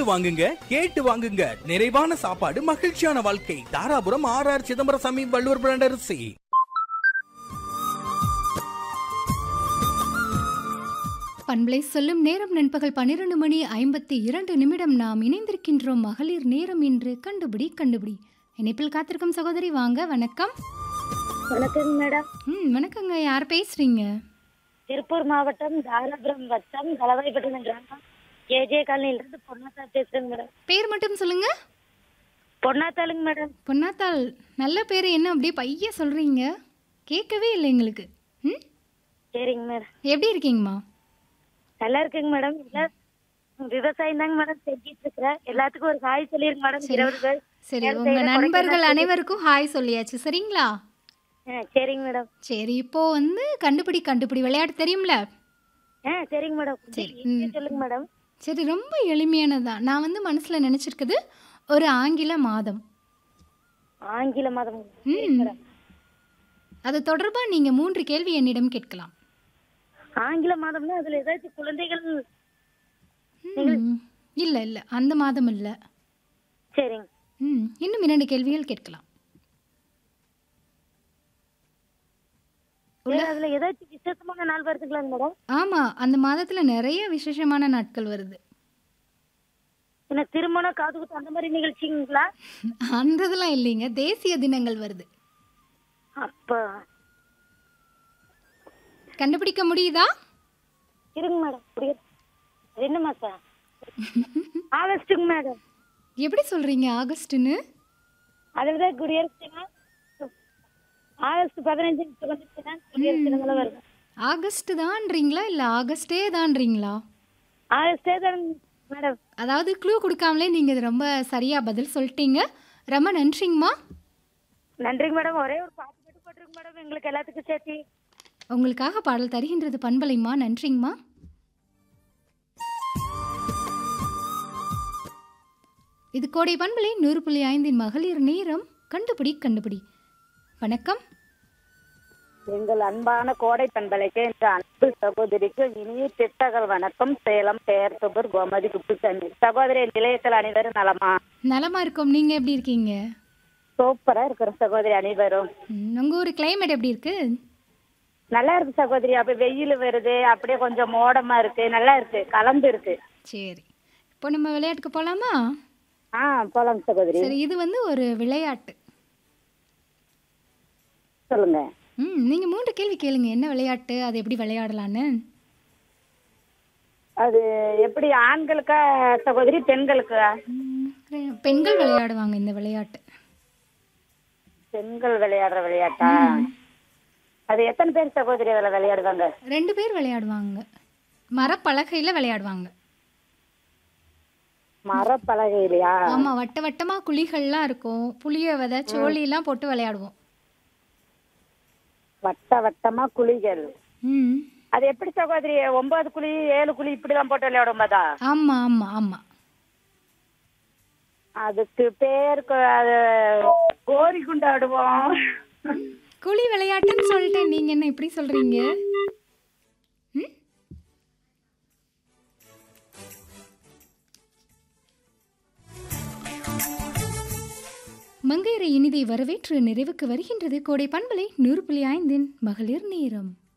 வாங்குங்க கேட்டு வாங்குங்க நிறைவான சாப்பாடு மகிழ்ச்சியான வாழ்க்கை தாராபுரம் ஆர் ஆர் சிதம்பரசாமி வள்ளுவர் பிராண்ட் அரிசி பண்பலை சொல்லும் நேரம் நண்பகல் பன்னிரண்டு மணி ஐம்பத்தி இரண்டு நிமிடம் நாம் இணைந்திருக்கின்றோம் மகளிர் நேரம் என்று கண்டுபிடி கண்டுபிடி இணைப்பில் காத்திருக்கும் சகோதரி வாங்க வணக்கம் வணக்கங்க மேடம் ம் வணக்கங்க யார் பேசுறீங்க திருப்பூர் மாவட்டம் தாராபுரம் வட்டம் தலவாய்பட்டினம் கிராமம் ஏஜே காலனிலிருந்து பொன்னாத்தா பேசுறேங்க மேடம் பேர் மட்டும் சொல்லுங்க பொன்னாத்தாளுங்க மேடம் பொன்னாத்தாள் நல்ல பேர் என்ன அப்படியே பைய சொல்றீங்க கேட்கவே இல்லை எங்களுக்கு ம் சரிங்க மேடம் எப்படி இருக்கீங்கம்மா நல்லா இருக்குங்க மேடம் இல்ல விவசாயம் தாங்க மேடம் செஞ்சிட்டு இருக்கிறேன் எல்லாத்துக்கும் ஒரு காய் சொல்லிருங்க மேடம் இருபது பேர் சரி யார் உங்க கையில நண்பர்கள் கொடைக்கானல் அனைவருக்கும் ஹாய் சொல்லியாச்சு சரிங்களா ஆ சரிங்க மேடம் சரி இப்போ வந்து கண்டுபிடி கண்டுபிடி விளையாட்டு தெரியும்ல ஆ சரிங்க மேடம் சரி, ஈஸியா சொல்லுங்க மேடம் சரி ரொம்ப எளிமையானதுதான் நான் வந்து மனசுல நினைச்சிருக்குது ஒரு ஆங்கில மாதம் ஆங்கில மாதம் ம் அது தொடர்பா நீங்க மூன்று கேள்வி என்னிடம் கேட்கலாம் ஆங்கில மாதம்னா அதுல ஏதாச்சும் குழந்தைகள் ம், இல்ல இல்ல அந்த மாதம் இல்ல சரிங்க ம் இன்னும் இரண்டு கேள்விகள் கேட்கலாம் சரி, அதுல ஏதாச்சும் விசேஷமான நாள் வருதுங்களாங்க மேடம் ஆமா அந்த மாதத்துல நிறைய விசேஷமான நாட்கள் வருது என்ன திருமணம் காது குத்து அந்த மாதிரி நிகழ்ச்சிங்களா அந்த இதெல்லாம் இல்லைங்க தேசிய தினங்கள் வருது அப்ப கண்டுபிடிக்க முடியுதா இருங்க மேடம் புரியுது ரெண்டு மாசம் ஆகஸ்ட்டுங்க மேடம் எப்படி சொல்றீங்க ஆகஸ்ட்னு அதுதான் குடியரசு தினம் ஆகஸ்ட் பதினஞ்சு சுதந்திர தினம் குடியரசு தினங்களும் வருது ஆகஸ்ட் தான்றீங்களா இல்ல ஆகஸ்டே தான்றீங்களா ஆகஸ்டே தான் மேடம் அதாவது க்ளூ கொடுக்காமலே நீங்க இது ரொம்ப சரியா பதில் சொல்லிட்டீங்க ரொம்ப நன்றிங்கம்மா நன்றிங்க மேடம் ஒரே ஒரு பாட்டு மட்டும் போட்டுருங்க மேடம் எங்களுக்கு எல்லாத்துக்கும் சேர்த்து உங்களுக்காக பாடல் தருகின்றது பண்பலைம்மா நன்றிங்கம்மா இது கோடை பண்பலை நூறு புள்ளி ஐந்தின் மகளிர் நேரம் கண்டுபிடி கண்டுபிடி வணக்கம் எங்கள் அன்பான கோடை பண்பலைக்கு என்ற அன்பு சகோதரிக்கு இனிய பிற்பகல் வணக்கம் சேலம் பெயர் தொபர் கோமதி குப்புசாமி சகோதரி நிலையத்தில் அனைவரும் நலமா நலமா இருக்கோம் நீங்க எப்படி இருக்கீங்க சூப்பரா இருக்கிற சகோதரி அனைவரும் ம், உங்க ஊர் கிளைமேட் எப்படி இருக்கு நல்லா இருக்கு சகோதரி அப்ப வெயில் வருது அப்படியே கொஞ்சம் மோடமா இருக்கு நல்லா இருக்கு கலந்து இருக்கு சரி இப்போ நம்ம விளையாட்டுக்கு போலாமா ஆ போலாம் சகோதரி சரி இது வந்து ஒரு விளையாட்டு சொல்லுங்க ம் நீங்க மூன்று கேள்வி கேளுங்க என்ன விளையாட்டு அது எப்படி விளையாடலான்னு அது எப்படி ஆண்களுக்கா சகோதரி பெண்களுக்கா ம், பெண்கள் விளையாடுவாங்க இந்த விளையாட்டு பெண்கள் விளையாடுற விளையாட்டா அது எத்தனை பேர் சகோதரி அதில் விளையாடுவாங்க ரெண்டு பேர் விளையாடுவாங்க மரப்பலகையில் விளையாடுவாங்க மரப்பலகையிலையா ஆமா வட்ட வட்டமா குழிகள்லாம் இருக்கும் புளிய விதை சோழிலாம் போட்டு விளையாடுவோம் வட்ட வட்டமா குழிகள் ம் அது எப்படி சகோதரி ஒன்பது குழி ஏழு குழி இப்படிலாம் போட்டு விளையாடும் போதா ஆமா ஆமா ஆமா அதுக்கு பேர் கொ- அது கோரி குண்டாடுவோம் குழி விளையாட்டுன்னு சொல்லிட்டேன் நீங்க என்ன இப்படி சொல்றீங்க ம்? மங்கையரை இனிதை வரவேற்று நிறைவுக்கு வருகின்றது கோடை பண்பலை நூறு புள்ளி ஐந்தின் மகளிர் நேரம்